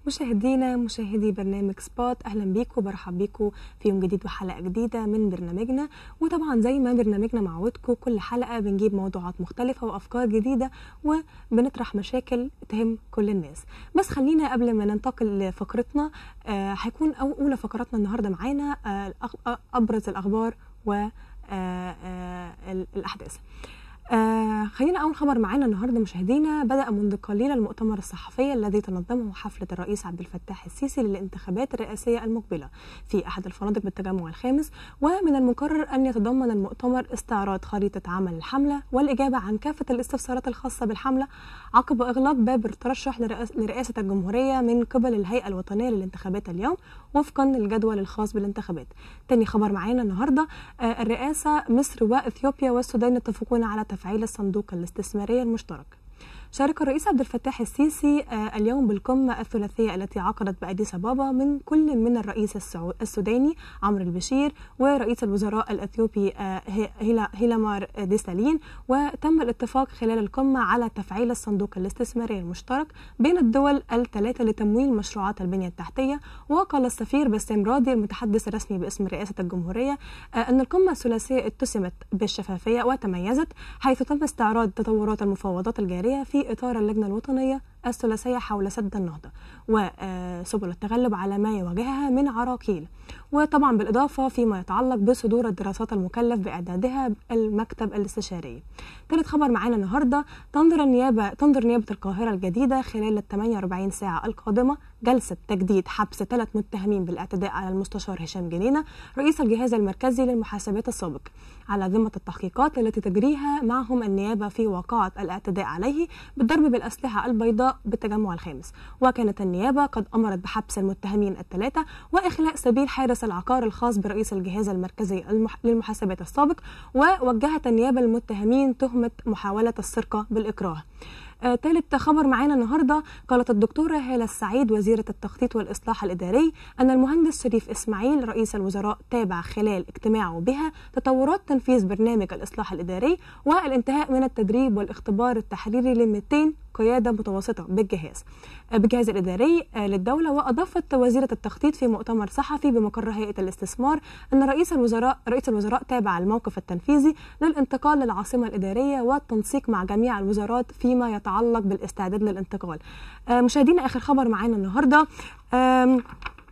مشاهدينا مشاهدي برنامج سبوت اهلا بيكم برحب بيكم في يوم جديد وحلقه جديده من برنامجنا وطبعا زي ما برنامجنا معودكم كل حلقه بنجيب موضوعات مختلفه وافكار جديده وبنطرح مشاكل تهم كل الناس بس خلينا قبل ما ننتقل لفقرتنا آه هيكون أو اولى فقراتنا النهارده معانا آه الأخ- ابرز الاخبار و آه، آه، الاحداث آه خلينا أول خبر معانا النهارده مشاهدينا بدأ منذ قليل المؤتمر الصحفي الذي تنظمه حفلة الرئيس عبد الفتاح السيسي للانتخابات الرئاسية المقبلة في أحد الفنادق بالتجمع الخامس ومن المقرر أن يتضمن المؤتمر استعراض خريطة عمل الحملة والإجابة عن كافة الاستفسارات الخاصة بالحملة عقب إغلاق باب الترشح لرئاس- لرئاسة الجمهورية من قبل الهيئة الوطنية للانتخابات اليوم وفقا للجدول الخاص بالانتخابات تاني خبر معانا النهارده آه، الرئاسة مصر وإثيوبيا والسودان يتفقون على تفعيل الصندوق الاستثماري المشترك شارك الرئيس عبد الفتاح السيسي آه، اليوم بالقمة الثلاثية التي عقدت بأديس أبابا من كل من الرئيس السعو- السوداني عمرو البشير ورئيس الوزراء الأثيوبي آه، هي- هيلا- هيلامار ديسالين وتم الاتفاق خلال القمة على تفعيل الصندوق الاستثماري المشترك بين الدول الثلاثة لتمويل مشروعات البنية التحتية وقال السفير بسام راضي المتحدث الرسمي باسم رئاسة الجمهورية آه، أن القمة الثلاثية اتسمت بالشفافية وتميزت حيث تم استعراض تطورات المفاوضات الجارية في إطار اللجنة الوطنية الثلاثية حول سد النهضة وسبل التغلب على ما يواجهها من عراقيل وطبعا بالإضافة فيما يتعلق بصدور الدراسات المكلف بإعدادها المكتب الاستشاري ثالث خبر معانا النهارده تنظر النيابة تنظر نيابة القاهرة الجديدة خلال ال 48 ساعة القادمة جلسة تجديد حبس ثلاث متهمين بالاعتداء على المستشار هشام جنينة رئيس الجهاز المركزي للمحاسبات السابق على ذمة التحقيقات التي تجريها معهم النيابة في واقعة الاعتداء عليه بالضرب بالأسلحة البيضاء بالتجمع الخامس وكانت النيابة قد أمرت بحبس المتهمين الثلاثة وإخلاء سبيل حارس العقار الخاص برئيس الجهاز المركزي المح... للمحاسبات السابق ووجهت النيابة المتهمين تهمة محاولة السرقة بالإكراه آه، ثالث خبر معانا النهارده قالت الدكتوره هاله السعيد وزيره التخطيط والاصلاح الاداري ان المهندس شريف اسماعيل رئيس الوزراء تابع خلال اجتماعه بها تطورات تنفيذ برنامج الاصلاح الاداري والانتهاء من التدريب والاختبار التحريري ل 200 قياده متوسطه بالجهاز آه، بالجهاز الاداري آه، للدوله واضافت وزيره التخطيط في مؤتمر صحفي بمقر هيئه الاستثمار ان رئيس الوزراء رئيس الوزراء تابع الموقف التنفيذي للانتقال للعاصمه الاداريه والتنسيق مع جميع الوزارات فيما يتعلق بالاستعداد للانتقال. آه، مشاهدينا اخر خبر معانا النهارده آم،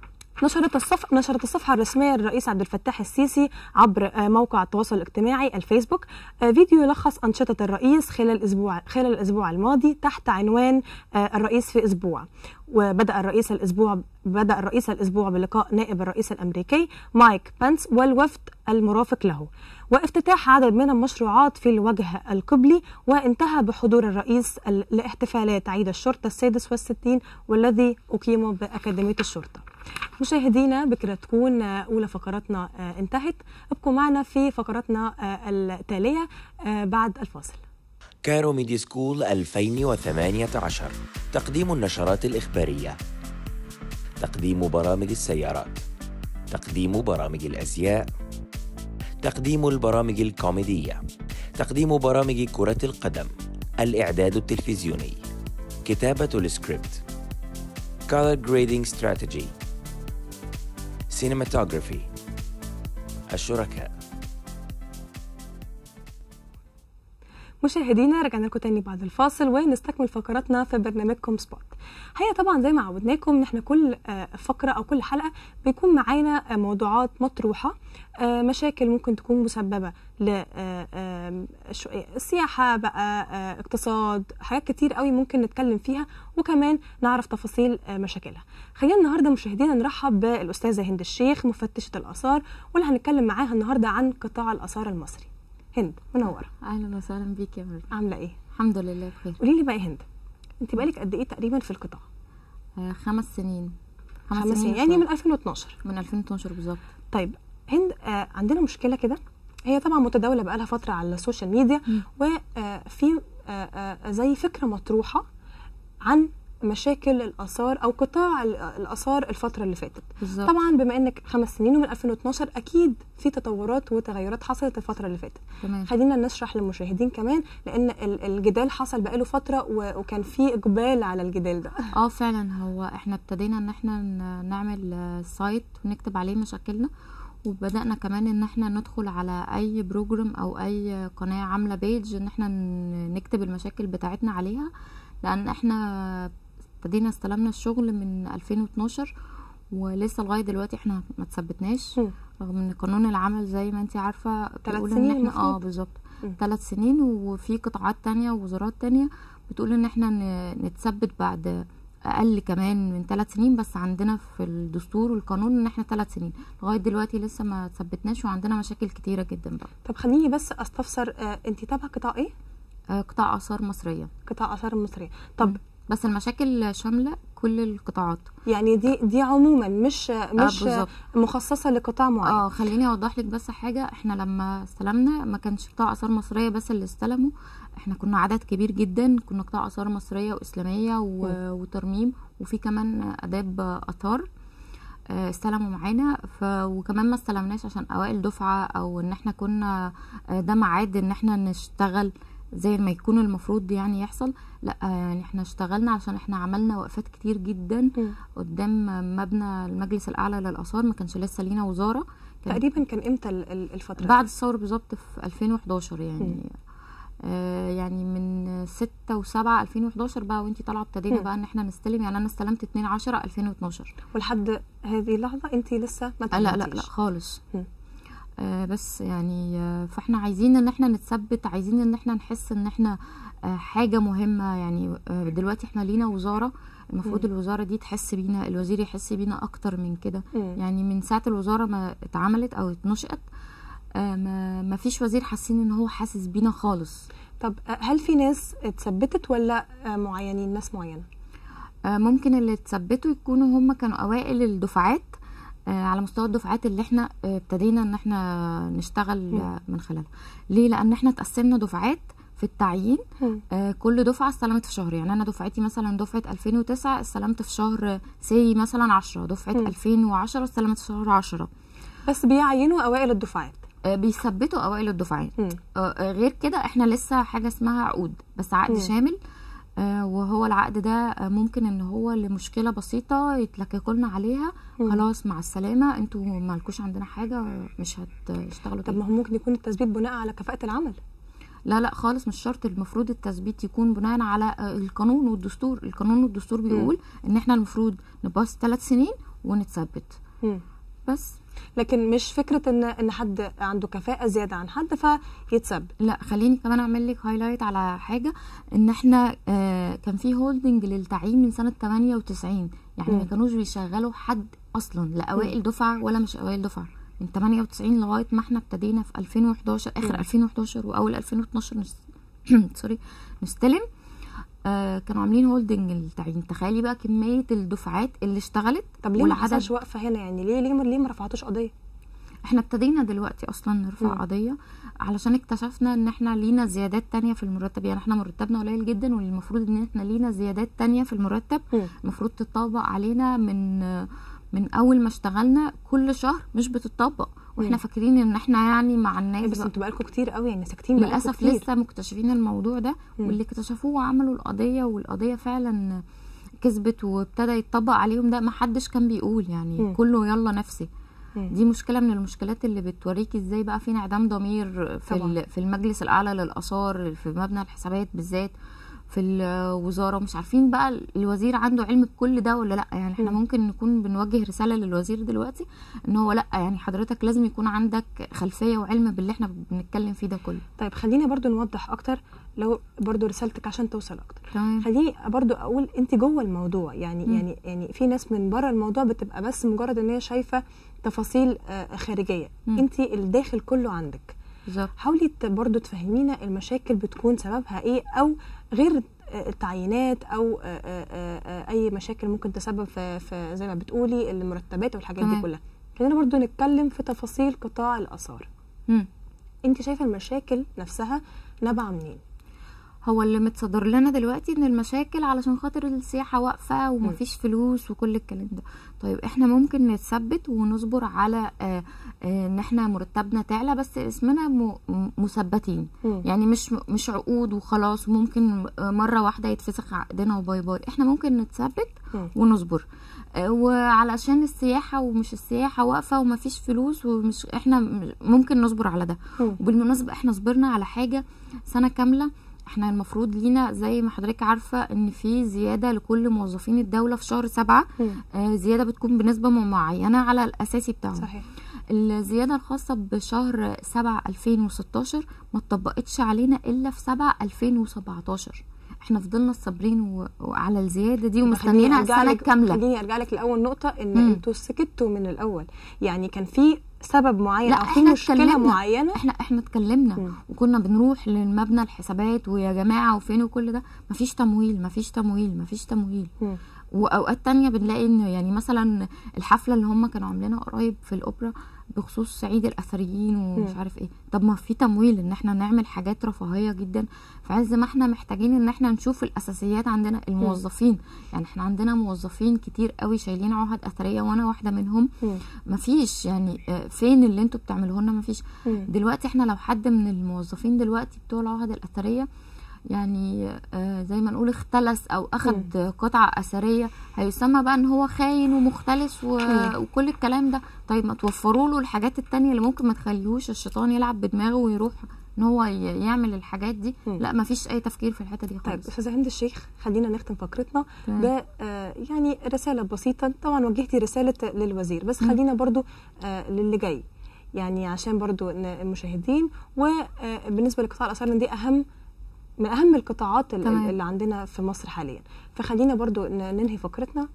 نشرت الصف... نشرت الصفحة الرسمية للرئيس عبد الفتاح السيسي عبر آه، موقع التواصل الاجتماعي الفيسبوك آه، فيديو يلخص أنشطة الرئيس خلال الأسبوع خلال الأسبوع الماضي تحت عنوان آه، الرئيس في أسبوع وبدأ الرئيس الأسبوع بدأ الرئيس الأسبوع بلقاء نائب الرئيس الأمريكي مايك بنس والوفد المرافق له وافتتاح عدد من المشروعات في الوجه القبلي وانتهى بحضور الرئيس ال- لاحتفالات عيد الشرطة السادس والستين والذي أقيم بأكاديمية الشرطة مشاهدينا بكرة تكون آه، أولى فقراتنا آه، انتهت ابقوا معنا في فقراتنا آه، التالية آه، بعد الفاصل كايرو ميدي سكول 2018 تقديم النشرات الإخبارية تقديم برامج السيارات تقديم برامج الأزياء تقديم البرامج الكوميدية تقديم برامج كرة القدم الإعداد التلفزيوني كتابة السكريبت Color Grading Strategy Cinematography الشركاء مشاهدينا رجعنا لكم تاني بعد الفاصل ونستكمل فقراتنا في برنامجكم سبوت هي طبعا زي ما عودناكم ان احنا كل آه، فقره او كل حلقه بيكون معانا آه، موضوعات مطروحه آه، مشاكل ممكن تكون مسببه للسياحه بقى آه، اقتصاد حاجات كتير قوي ممكن نتكلم فيها وكمان نعرف تفاصيل آه، مشاكلها خلينا النهارده مشاهدينا نرحب بالاستاذه هند الشيخ مفتشه الاثار واللي هنتكلم معاها النهارده عن قطاع الاثار المصري هند منوره اهلا وسهلا بيك يا مريم عامله ايه الحمد لله بخير قولي لي بقى يا هند انت بقالك قد ايه تقريبا في القطاع آه خمس سنين خمس سنين يعني وشوية. من 2012 من 2012 بالظبط طيب هند آه عندنا مشكله كده هي طبعا متداوله بقالها فتره على السوشيال ميديا مم. وفي آه آه آه زي فكره مطروحه عن مشاكل الاثار او قطاع ال- الاثار الفتره اللي فاتت بالظبط طبعا بما انك خمس سنين ومن 2012 اكيد في تطورات وتغيرات حصلت الفتره اللي فاتت تمام خلينا نشرح للمشاهدين كمان لان ال- الجدال حصل بقاله فتره و- وكان في اقبال على الجدال ده اه فعلا هو احنا ابتدينا ان احنا ن- نعمل آه، سايت ونكتب عليه مشاكلنا وبدأنا كمان ان احنا ندخل على اي بروجرام او اي قناة عاملة بيج ان احنا ن- نكتب المشاكل بتاعتنا عليها لان احنا ابتدينا استلمنا الشغل من 2012 ولسه لغاية دلوقتي احنا ما تثبتناش مم. رغم ان قانون العمل زي ما انت عارفة بيقول سنين ان احنا اه المفروض. بالظبط مم. ثلاث سنين وفي قطاعات تانية ووزارات تانية بتقول ان احنا ن- نتثبت بعد اقل كمان من ثلاث سنين بس عندنا في الدستور والقانون ان احنا ثلاث سنين لغايه دلوقتي لسه ما تثبتناش وعندنا مشاكل كتيره جدا بقى طب خليني بس استفسر آه انت تابعه قطاع ايه آه، قطاع اثار مصريه قطاع اثار المصريه طب بس المشاكل شامله كل القطاعات يعني دي دي عموما مش مش بالظبط. مخصصه لقطاع معين اه خليني اوضح لك بس حاجه احنا لما استلمنا ما كانش قطاع اثار مصريه بس اللي استلموا احنا كنا عدد كبير جدا كنا قطاع اثار مصريه واسلاميه و... وترميم وفي كمان اداب اثار آه، استلموا معانا ف... وكمان ما استلمناش عشان اوائل دفعه او ان احنا كنا آه، ده ميعاد ان احنا نشتغل زي ما يكون المفروض يعني يحصل لا آه، يعني احنا اشتغلنا عشان احنا عملنا وقفات كتير جدا مم. قدام مبنى المجلس الاعلى للاثار ما كانش لسه لينا وزاره كان تقريبا كان امتى ال- ال- الفتره بعد الثورة بالظبط في 2011 يعني آه يعني من 6 و7 2011 بقى وانتي طالعه ابتدينا مم. بقى ان احنا نستلم يعني انا استلمت 2 10 2012 ولحد هذه اللحظه انت لسه ما آه لا لا لا تمتيش. خالص مم. آه بس يعني آه فاحنا عايزين ان احنا نتثبت عايزين ان احنا نحس ان احنا آه حاجه مهمه يعني آه دلوقتي احنا لينا وزاره المفروض مم. الوزاره دي تحس بينا الوزير يحس بينا اكتر من كده مم. يعني من ساعه الوزاره ما اتعملت او اتنشأت آه ما ما فيش وزير حاسين ان هو حاسس بينا خالص طب آه، هل في ناس اتثبتت ولا آه، معينين ناس معينه آه، ممكن اللي اتثبتوا يكونوا هم كانوا اوائل الدفعات آه، على مستوى الدفعات اللي احنا آه، ابتدينا ان احنا نشتغل مم. آه، من خلالها ليه لان احنا اتقسمنا دفعات في التعيين مم. آه، كل دفعه استلمت في شهر يعني انا دفعتي مثلا دفعه 2009 استلمت في شهر سي مثلا 10 دفعه مم. 2010 استلمت في شهر 10 بس بيعينوا اوائل الدفعات آه، بيثبتوا اوائل الدفعات مم. آه، آه، غير كده احنا لسه حاجه اسمها عقود بس عقد مم. شامل آه، وهو العقد ده آه، ممكن ان هو لمشكله بسيطه يتلككوا لنا عليها مم. خلاص مع السلامه انتوا مالكوش عندنا حاجه مش هتشتغلوا طب تاني ما هو ممكن يكون التثبيت بناء على كفاءه العمل لا لا خالص مش شرط المفروض التثبيت يكون بناء على آه، القانون والدستور القانون والدستور بيقول ان احنا المفروض نباص ثلاث سنين ونتثبت مم. بس لكن مش فكره ان ان حد عنده كفاءه زياده عن حد فيتثبت لا خليني كمان اعمل لك هايلايت على حاجه ان احنا آه كان في هولدنج للتعيين من سنه 98 يعني مم. ما كانوش بيشغلوا حد اصلا لا اوائل دفعه ولا مش اوائل دفعه من 98 لغايه ما احنا ابتدينا في 2011 اخر مم. 2011 واول 2012 نس... سوري نستلم آه كانوا عاملين هولدنج للتعيين تخيلي بقى كميه الدفعات اللي اشتغلت طب ليه ما حصلش وقفه هنا يعني ليه ليه ليه ما رفعتوش قضيه احنا ابتدينا دلوقتي اصلا نرفع مم. قضيه علشان اكتشفنا ان احنا لينا زيادات تانية في المرتب يعني احنا مرتبنا قليل جدا والمفروض ان احنا لينا زيادات تانية في المرتب مم. المفروض تطبق علينا من من اول ما اشتغلنا كل شهر مش بتطبق واحنا مم. فاكرين ان احنا يعني مع إيه الناس بس بقى. انتوا بقالكم كتير قوي يعني ساكتين بقالكم للاسف كتير لسه مكتشفين الموضوع ده مم. واللي اكتشفوه وعملوا القضيه والقضيه فعلا كسبت وابتدى يتطبق عليهم ده ما حدش كان بيقول يعني مم. كله يلا نفسي مم. دي مشكله من المشكلات اللي بتوريكي ازاي بقى في انعدام ضمير في طبعاً. ال- في المجلس الاعلى للاثار في مبنى الحسابات بالذات في الوزاره مش عارفين بقى الوزير عنده علم بكل ده ولا لا يعني احنا مم. ممكن نكون بنوجه رساله للوزير دلوقتي ان هو لا يعني حضرتك لازم يكون عندك خلفيه وعلم باللي احنا بنتكلم فيه ده كله طيب خلينا برضو نوضح اكتر لو برضو رسالتك عشان توصل اكتر تمام خليني برضو اقول انت جوه الموضوع يعني مم. يعني يعني في ناس من بره الموضوع بتبقى بس مجرد ان هي شايفه تفاصيل آه، خارجيه مم. انت الداخل كله عندك بالظبط حاولي ت- برضو تفهمينا المشاكل بتكون سببها ايه او غير آه، التعيينات او آه، آه، آه، آه، اي مشاكل ممكن تسبب في, في زي ما بتقولي المرتبات والحاجات دي تمام. كلها خلينا برضو نتكلم في تفاصيل قطاع الاثار مم. انت شايفه المشاكل نفسها نابعه منين هو اللي متصدر لنا دلوقتي ان المشاكل علشان خاطر السياحة واقفة ومفيش فلوس وكل الكلام ده طيب احنا ممكن نتثبت ونصبر على آه، آه، ان احنا مرتبنا تعلى بس اسمنا م- م- مثبتين مم. يعني مش مش عقود وخلاص وممكن آه، مرة واحدة يتفسخ عقدنا وباي باي احنا ممكن نتثبت مم. ونصبر آه، وعلشان السياحة ومش السياحة واقفة ومفيش فلوس ومش احنا م- ممكن نصبر على ده مم. وبالمناسبة احنا صبرنا على حاجة سنة كاملة احنا المفروض لينا زي ما حضرتك عارفة ان في زيادة لكل موظفين الدولة في شهر سبعة مم. آه، زيادة بتكون بنسبة معينة على الأساسي بتاعهم صحيح الزيادة الخاصة بشهر سبعة 2016 ما اتطبقتش علينا إلا في سبعة 2017 احنا فضلنا صابرين و- وعلى الزيادة دي ومستنيينها خليني أرجع السنة لك- الكاملة خليني ارجع لك لاول نقطه ان مم. انتوا سكتوا من الاول يعني كان في سبب معين لا او في احنا مشكله اتكلمنا معينه احنا احنا اتكلمنا مم. وكنا بنروح للمبنى الحسابات ويا جماعة وفين وكل ده مفيش تمويل مفيش تمويل مفيش تمويل مم. واوقات تانية بنلاقي ان يعني مثلا الحفله اللي هم كانوا عاملينها قريب في الاوبرا بخصوص عيد الاثريين ومش مم. عارف ايه طب ما في تمويل ان احنا نعمل حاجات رفاهيه جدا في عز ما احنا محتاجين ان احنا نشوف الاساسيات عندنا الموظفين يعني احنا عندنا موظفين كتير قوي شايلين عهد اثريه وانا واحده منهم مم. مفيش يعني آه، فين اللي انتوا بتعملوه لنا مفيش مم. دلوقتي احنا لو حد من الموظفين دلوقتي بتوع العهد الاثريه يعني آه، زي ما نقول اختلس او اخد قطعه اثريه هيسمى بقى ان هو خاين ومختلس و... مم. وكل الكلام ده طيب ما توفروا له الحاجات التانية اللي ممكن ما تخليهوش الشيطان يلعب بدماغه ويروح ان هو ي- يعمل الحاجات دي مم. لا ما فيش اي تفكير في الحته دي طيب خالص استاذه هند الشيخ خلينا نختم فقرتنا تمام. ب آه، يعني رساله بسيطه طبعا وجهتي رساله للوزير بس مم. خلينا برضو آه، للي جاي يعني عشان برضو إن المشاهدين وبالنسبه لقطاع الاثار إن دي اهم من اهم القطاعات ال- تمام. اللي عندنا في مصر حاليا فخلينا برضو ن- ننهي فقرتنا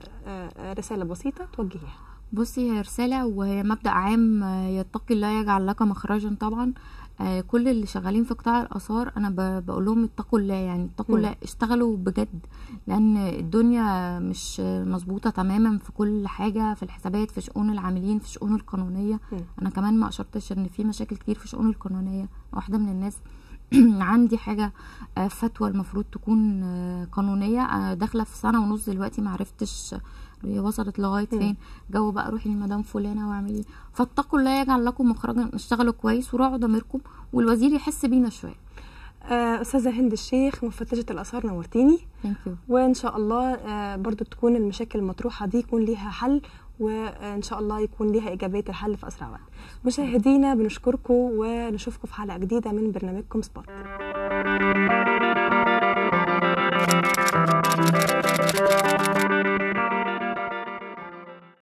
برساله بسيطه توجهيها بصي هي رسالة وهي مبدأ عام آه، يتقي الله يجعل لك مخرجا طبعا آه، كل اللي شغالين في قطاع الآثار أنا ب- بقول لهم اتقوا الله يعني اتقوا مم. الله اشتغلوا بجد لأن الدنيا مش مظبوطة تماما في كل حاجة في الحسابات في شؤون العاملين في شؤون القانونية مم. أنا كمان ما أشرتش إن في مشاكل كتير في شؤون القانونية واحدة من الناس عندي حاجة آه، فتوى المفروض تكون آه، قانونية آه، داخلة في سنة ونص دلوقتي معرفتش هي وصلت لغاية مم. فين جو بقى روحي لمدام فلانة واعملي فاتقوا الله يجعل لكم مخرجا اشتغلوا كويس وراعوا ضميركم والوزير يحس بينا شوية آه، استاذه هند الشيخ مفتشه الاثار نورتيني ثانك يو وان شاء الله آه، برضو تكون المشاكل المطروحه دي يكون ليها حل وان شاء الله يكون ليها ايجابيه الحل في اسرع وقت مشاهدينا بنشكركم ونشوفكم في حلقه جديده من برنامجكم سبوت